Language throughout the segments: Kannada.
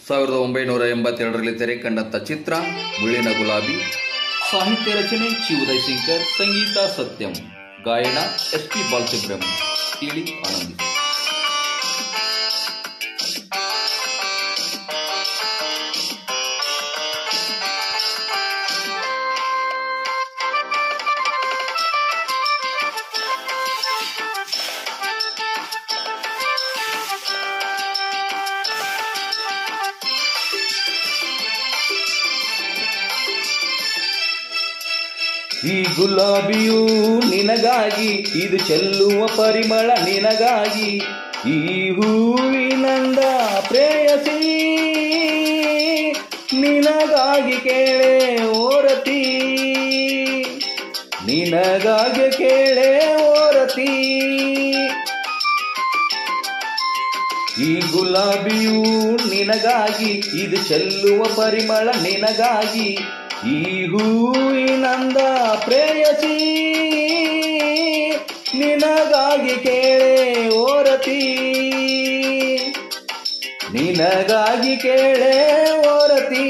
ಸಾವಿರದ ಒಂಬೈನೂರ ಎಂಬತ್ತೆರಡರಲ್ಲಿ ತೆರೆ ಕಂಡಂಥ ಚಿತ್ರ ಮುಳ್ಳಿನ ಗುಲಾಬಿ ಸಾಹಿತ್ಯ ರಚನೆ ಚಿ ಉದಯ್ ಶಂಕರ್ ಸಂಗೀತ ಸತ್ಯಂ ಗಾಯನ ಎಸ್ ಪಿ ಬಾಲಸುಬ್ರಹ್ಮಣ್ಯ ಕೇಳಿ ಆನಂದಿಸಿ ಈ ಗುಲಾಬಿಯು ನಿನಗಾಗಿ ಇದು ಚೆಲ್ಲುವ ಪರಿಮಳ ನಿನಗಾಗಿ ಈ ಹೂವಿನಂದ ಪ್ರೇಯಸಿ ನಿನಗಾಗಿ ಕೇಳೆ ಓರತಿ ನಿನಗಾಗಿ ಕೇಳೆ ಓರತಿ ಈ ಗುಲಾಬಿಯು ನಿನಗಾಗಿ ಇದು ಚೆಲ್ಲುವ ಪರಿಮಳ ನಿನಗಾಗಿ ಈ ಹೂವಿನಂದ ಪ್ರೇಯಸಿ ನಿನಗಾಗಿ ಕೇಳೆ ಓರತಿ ನಿನಗಾಗಿ ಕೇಳೆ ಓರತಿ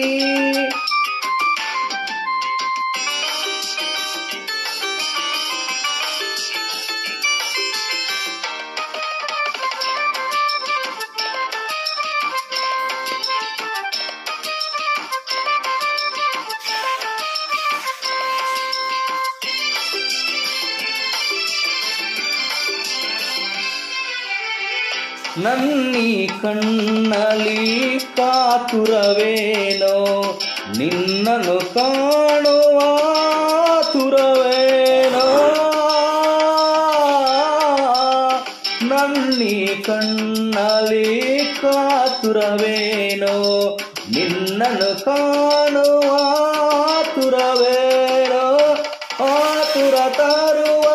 ನನ್ನಿ ಕಣ್ಣಲ್ಲಿ ಕಾತುರವೇನೋ ನಿನ್ನನ್ನು ಕಾಣುವ ತುರವೇನೋ ನನ್ನಿ ಕಣ್ಣಲ್ಲಿ ಕಾತುರವೇನೋ ನಿನ್ನನ್ನು ಕಾಣುವ ತುರವೇನೋ ಆತುರ ತರುವ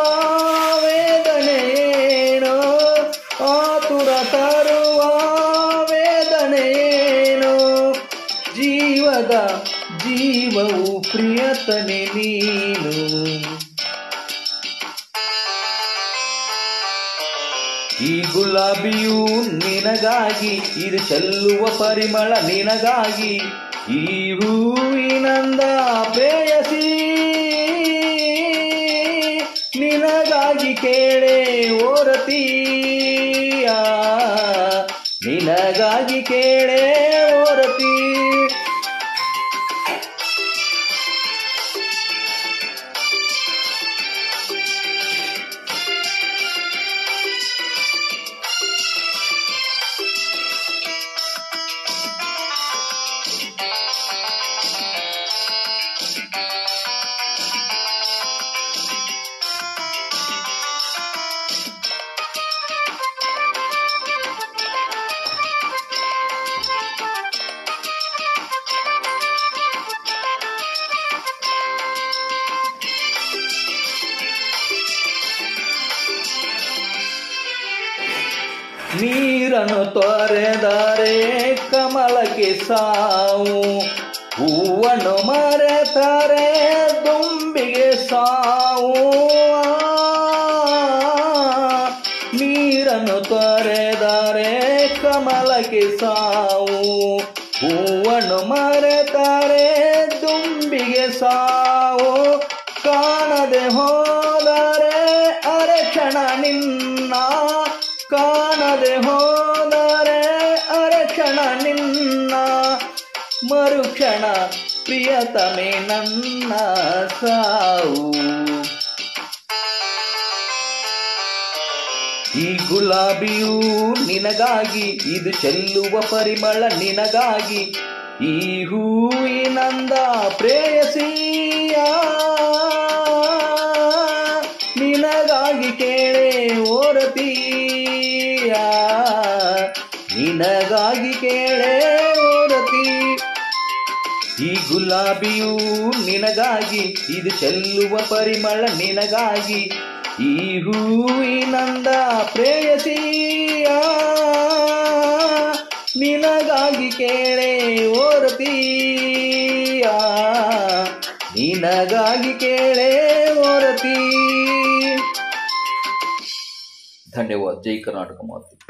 ವೇದನೆಯೇನೋ ಆತುರ ತರುವ ವೇದನೆಯೇನೋ ಜೀವದ ಜೀವವು ಪ್ರಿಯತನೆ ನೀನು ಈ ಗುಲಾಬಿಯು ನಿನಗಾಗಿ ಇದು ಚೆಲ್ಲುವ ಪರಿಮಳ ನಿನಗಾಗಿ ಈ ಹೂವಿನಂದ ಪ್ರೇಯಸಿ ನಿನಗಾಗಿ ಕೇಳೆ ಓರತಿಯ ನಿನಗಾಗಿ ಕೇಳೆ ಓರತಿ ನೀರನ್ನು ತೊರೆದರೆ ಕಮಲಕ್ಕೆ ಸಾವು ಹೂವನ್ನು ಮರೆತರೆ ದುಂಬಿಗೆ ಸಾವು ನೀರನ್ನು ತೊರೆದರೆ ಕಮಲಕ್ಕೆ ಸಾವು ಹೂವನ್ನು ಮರೆತರೆ ದುಂಬಿಗೆ ಸಾವು ಕಾಣದೆ ಹೋದರೆ ಅರಕ್ಷಣ ನಿನ್ನ ಕಾಣದೆ ಹೋದರೆ ಅರಕ್ಷಣ ನಿನ್ನ ಮರುಕ್ಷಣ ಪ್ರಿಯತಮೆ ನನ್ನ ಸಾವು ಈ ಗುಲಾಬಿಯು ನಿನಗಾಗಿ ಇದು ಚೆಲ್ಲುವ ಪರಿಮಳ ನಿನಗಾಗಿ ಈ ಹೂವಿನಂದ ಪ್ರೇಯಸಿಯ ನಿನಗಾಗಿ ಕೇಳೆ ಓರತಿಯ ನಿನಗಾಗಿ ಕೇಳೆ ಓರತಿ ಈ ಗುಲಾಬಿಯು ನಿನಗಾಗಿ ಇದು ಚೆಲ್ಲುವ ಪರಿಮಳ ನಿನಗಾಗಿ ಈ ಹೂವಿನಂದ ಪ್ರೇಯಸಿಯ ನಿನಗಾಗಿ ಕೇಳೆ ಓರತಿಯ ನಿನಗಾಗಿ ಕೇಳೆ ಓರತಿ ಧನ್ಯವಾದ ಜೈ ಕರ್ನಾಟಕ ಮಾತು